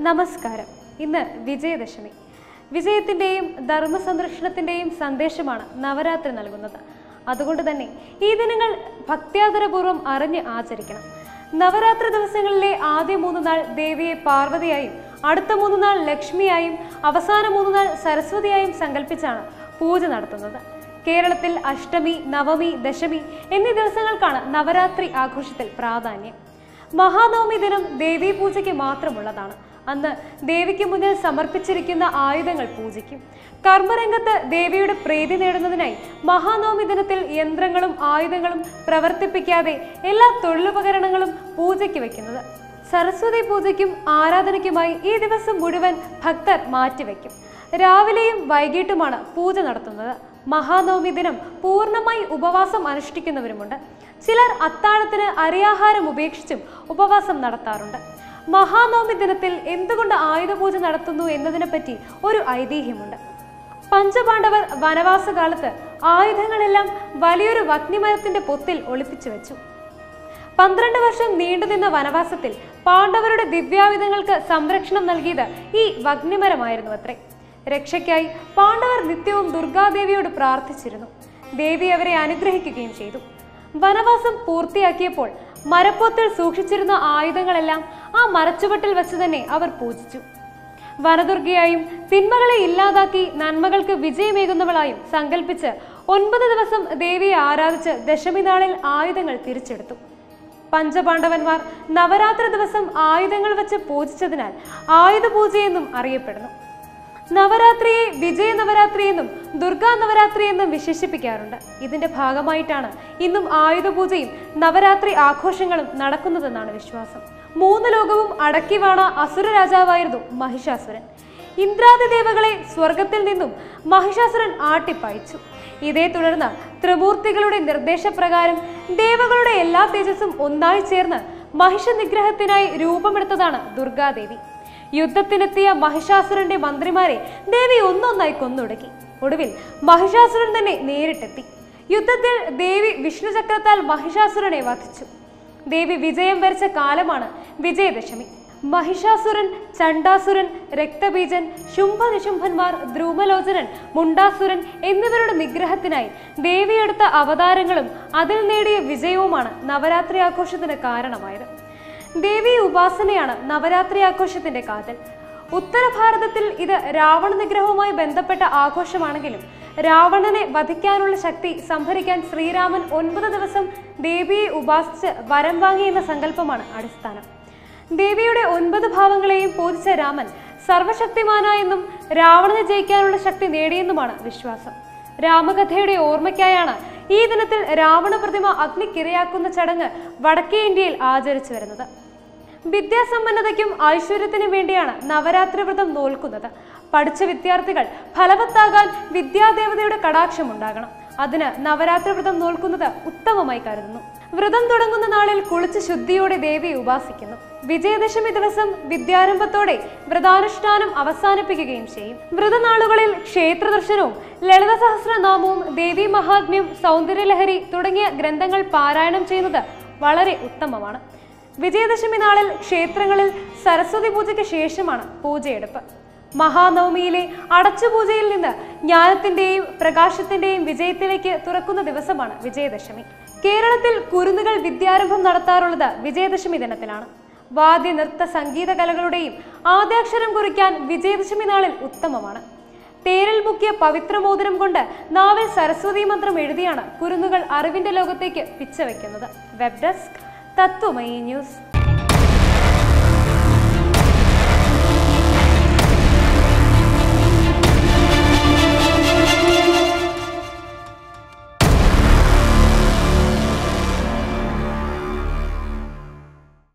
നമസ്കാരം ഇന്ന് വിജയദശമി വിജയത്തിൻ്റെയും ധർമ്മസംരക്ഷണത്തിൻ്റെയും സന്ദേശമാണ് നവരാത്രി നൽകുന്നത് അതുകൊണ്ട് തന്നെ ഈ ദിനങ്ങൾ ഭക്ത്യാദരപൂർവ്വം അറിഞ്ഞ് ആചരിക്കണം നവരാത്രി ദിവസങ്ങളിലെ ആദ്യ മൂന്ന് നാൾ ദേവിയെ പാർവതിയായും അടുത്ത മൂന്ന് നാൾ ലക്ഷ്മിയായും അവസാന മൂന്ന് നാൾ സരസ്വതിയായും സങ്കല്പിച്ചാണ് പൂജ നടത്തുന്നത് കേരളത്തിൽ അഷ്ടമി നവമി ദശമി എന്നീ ദിവസങ്ങൾക്കാണ് നവരാത്രി ആഘോഷത്തിൽ പ്രാധാന്യം മഹാനവമി ദിനം ദേവീ പൂജയ്ക്ക് മാത്രമുള്ളതാണ് അന്ന് ദേവിക്ക് മുന്നിൽ സമർപ്പിച്ചിരിക്കുന്ന ആയുധങ്ങൾ പൂജിക്കും കർമ്മരംഗത്ത് ദേവിയുടെ പ്രീതി നേടുന്നതിനായി മഹാനവമി ദിനത്തിൽ യന്ത്രങ്ങളും ആയുധങ്ങളും പ്രവർത്തിപ്പിക്കാതെ എല്ലാ തൊഴിലുപകരണങ്ങളും പൂജയ്ക്ക് വെക്കുന്നത് സരസ്വതി പൂജയ്ക്കും ആരാധനയ്ക്കുമായി ഈ ദിവസം മുഴുവൻ ഭക്തർ മാറ്റിവെക്കും രാവിലെയും വൈകിട്ടുമാണ് പൂജ നടത്തുന്നത് മഹാനവമി ദിനം പൂർണ്ണമായി ഉപവാസം അനുഷ്ഠിക്കുന്നവരുമുണ്ട് ചിലർ അത്താഴത്തിന് അരിയാഹാരം ഉപേക്ഷിച്ചും ഉപവാസം നടത്താറുണ്ട് മഹാനവമി ദിനത്തിൽ എന്തുകൊണ്ട് ആയുധപൂജ നടത്തുന്നു എന്നതിനെപ്പറ്റി ഒരു ഐതിഹ്യമുണ്ട് പഞ്ചപാണ്ഡവർ വനവാസകാലത്ത് ആയുധങ്ങളെല്ലാം വലിയൊരു വഗ്നിമരത്തിന്റെ പൊത്തിൽ ഒളിപ്പിച്ചു വെച്ചു പന്ത്രണ്ട് വർഷം നീണ്ടുനിന്ന വനവാസത്തിൽ പാണ്ഡവരുടെ ദിവ്യായുധങ്ങൾക്ക് സംരക്ഷണം നൽകിയത് ഈ വഗ്നിമരമായിരുന്നു അത്രേ രക്ഷയ്ക്കായി പാണ്ഡവർ നിത്യവും ദുർഗാദേവിയോട് പ്രാർത്ഥിച്ചിരുന്നു ദേവി അവരെ അനുഗ്രഹിക്കുകയും ചെയ്തു വനവാസം പൂർത്തിയാക്കിയപ്പോൾ മരപ്പൊത്തിൽ സൂക്ഷിച്ചിരുന്ന ആയുധങ്ങളെല്ലാം ആ മരച്ചുവട്ടിൽ വെച്ച് തന്നെ അവർ പൂജിച്ചു വനദുർഗയായും തിന്മകളെ ഇല്ലാതാക്കി നന്മകൾക്ക് വിജയമേകുന്നവളായും സങ്കല്പിച്ച് ഒൻപത് ദിവസം ദേവിയെ ആരാധിച്ച് ദശമി നാളിൽ ആയുധങ്ങൾ തിരിച്ചെടുത്തു പഞ്ചപാണ്ഡവന്മാർ നവരാത്രി ദിവസം ആയുധങ്ങൾ വെച്ച് പൂജിച്ചതിനാൽ ആയുധ പൂജയെന്നും അറിയപ്പെടുന്നു നവരാത്രിയെ വിജയ നവരാത്രി എന്നും ദുർഗാ നവരാത്രി എന്നും വിശേഷിപ്പിക്കാറുണ്ട് ഇതിന്റെ ഭാഗമായിട്ടാണ് ഇന്നും ആയുധ പൂജയും നവരാത്രി ആഘോഷങ്ങളും നടക്കുന്നതെന്നാണ് വിശ്വാസം മൂന്ന് ലോകവും അടക്കി വാണ അസുര രാജാവായിരുന്നു മഹിഷാസുരൻ ഇന്ദ്രാദി ദേവകളെ സ്വർഗത്തിൽ നിന്നും മഹിഷാസുരൻ ആട്ടിപ്പായിച്ചു ഇതേ തുടർന്ന് ത്രിമൂർത്തികളുടെ നിർദ്ദേശപ്രകാരം ദേവകളുടെ എല്ലാ തേജസ്സും ഒന്നായി ചേർന്ന് മഹിഷ നിഗ്രഹത്തിനായി രൂപമെടുത്തതാണ് ദുർഗാദേവി യുദ്ധത്തിനെത്തിയ മഹിഷാസുരന്റെ മന്ത്രിമാരെ ദേവി ഒന്നൊന്നായി കൊന്നൊടുക്കി ഒടുവിൽ മഹിഷാസുരൻ തന്നെ നേരിട്ടെത്തി യുദ്ധത്തിൽ ദേവി വിഷ്ണുചക്രത്താൽ മഹിഷാസുരനെ വധിച്ചു ദേവി വിജയം വരിച്ച കാലമാണ് വിജയദശമി മഹിഷാസുരൻ ചണ്ടാസുരൻ രക്തബീജൻ ശുംഭനിശുംഭന്മാർ ധ്രുവലോചനൻ മുണ്ടാസുരൻ എന്നിവരുടെ നിഗ്രഹത്തിനായി ദേവിയെടുത്ത അവതാരങ്ങളും അതിൽ നേടിയ വിജയവുമാണ് നവരാത്രി ആഘോഷത്തിന് കാരണമായത് ദേവി ഉപാസനയാണ് നവരാത്രി ആഘോഷത്തിന്റെ കാതൽ ഉത്തര ഭാരതത്തിൽ ഇത് രാവണ നിഗ്രഹവുമായി ബന്ധപ്പെട്ട ആഘോഷമാണെങ്കിലും രാവണനെ വധിക്കാനുള്ള ശക്തി സംഭരിക്കാൻ ശ്രീരാമൻ ഒൻപത് ദിവസം ദേവിയെ ഉപാസിച്ച് വരം വാങ്ങി എന്ന സങ്കല്പമാണ് അടിസ്ഥാനം ദേവിയുടെ ഒൻപത് ഭാവങ്ങളെയും പൂജിച്ച രാമൻ സർവശക്തിമാനായെന്നും രാവണനെ ജയിക്കാനുള്ള ശക്തി നേടിയെന്നുമാണ് വിശ്വാസം രാമകഥയുടെ ഓർമ്മയ്ക്കായാണ് ഈ ദിനത്തിൽ രാവണ പ്രതിമ അഗ്നിക്കിരയാക്കുന്ന ചടങ്ങ് വടക്കേ ഇന്ത്യയിൽ ആചരിച്ചു വരുന്നത് വിദ്യാസമ്പന്നതയ്ക്കും ഐശ്വര്യത്തിനും വേണ്ടിയാണ് നവരാത്രി വ്രതം നോൽക്കുന്നത് പഠിച്ച വിദ്യാർത്ഥികൾ ഫലവത്താകാൻ വിദ്യാദേവതയുടെ കടാക്ഷം ഉണ്ടാകണം അതിന് നവരാത്രി വ്രതം നോൽക്കുന്നത് ഉത്തമമായി കരുതുന്നു വ്രതം തുടങ്ങുന്ന നാളിൽ കുളിച്ച് ശുദ്ധിയോടെ ദേവിയെ ഉപാസിക്കുന്നു വിജയദശമി ദിവസം വിദ്യാരംഭത്തോടെ വ്രതാനുഷ്ഠാനം അവസാനിപ്പിക്കുകയും ചെയ്യും വ്രതനാളുകളിൽ ക്ഷേത്ര ദർശനവും ലളിത സഹസ്രനാമവും ദേവി മഹാത്മ്യം സൗന്ദര്യലഹരി തുടങ്ങിയ ഗ്രന്ഥങ്ങൾ പാരായണം ചെയ്യുന്നത് വളരെ ഉത്തമമാണ് വിജയദശമി നാളിൽ ക്ഷേത്രങ്ങളിൽ സരസ്വതി പൂജയ്ക്ക് ശേഷമാണ് പൂജയെടുപ്പ് മഹാനവമിയിലെ അടച്ചുപൂജയിൽ നിന്ന് ജ്ഞാനത്തിന്റെയും പ്രകാശത്തിന്റെയും വിജയത്തിലേക്ക് തുറക്കുന്ന ദിവസമാണ് വിജയദശമി കേരളത്തിൽ കുരുന്നുകൾ വിദ്യാരംഭം നടത്താറുള്ളത് വിജയദശമി ദിനത്തിലാണ് വാദ്യ നൃത്ത സംഗീത കലകളുടെയും ആദ്യാക്ഷരം കുറിക്കാൻ വിജയദശമി നാളിൽ ഉത്തമമാണ് തേരിൽ മുക്കിയ പവിത്രമോതിരം കൊണ്ട് നാവിൽ സരസ്വതി മന്ത്രം എഴുതിയാണ് കുരുന്നുകൾ അറിവിന്റെ ലോകത്തേക്ക് പിച്ചവെക്കുന്നത് വെബ് ഡെസ്ക് തത്വമയി ന്യൂസ്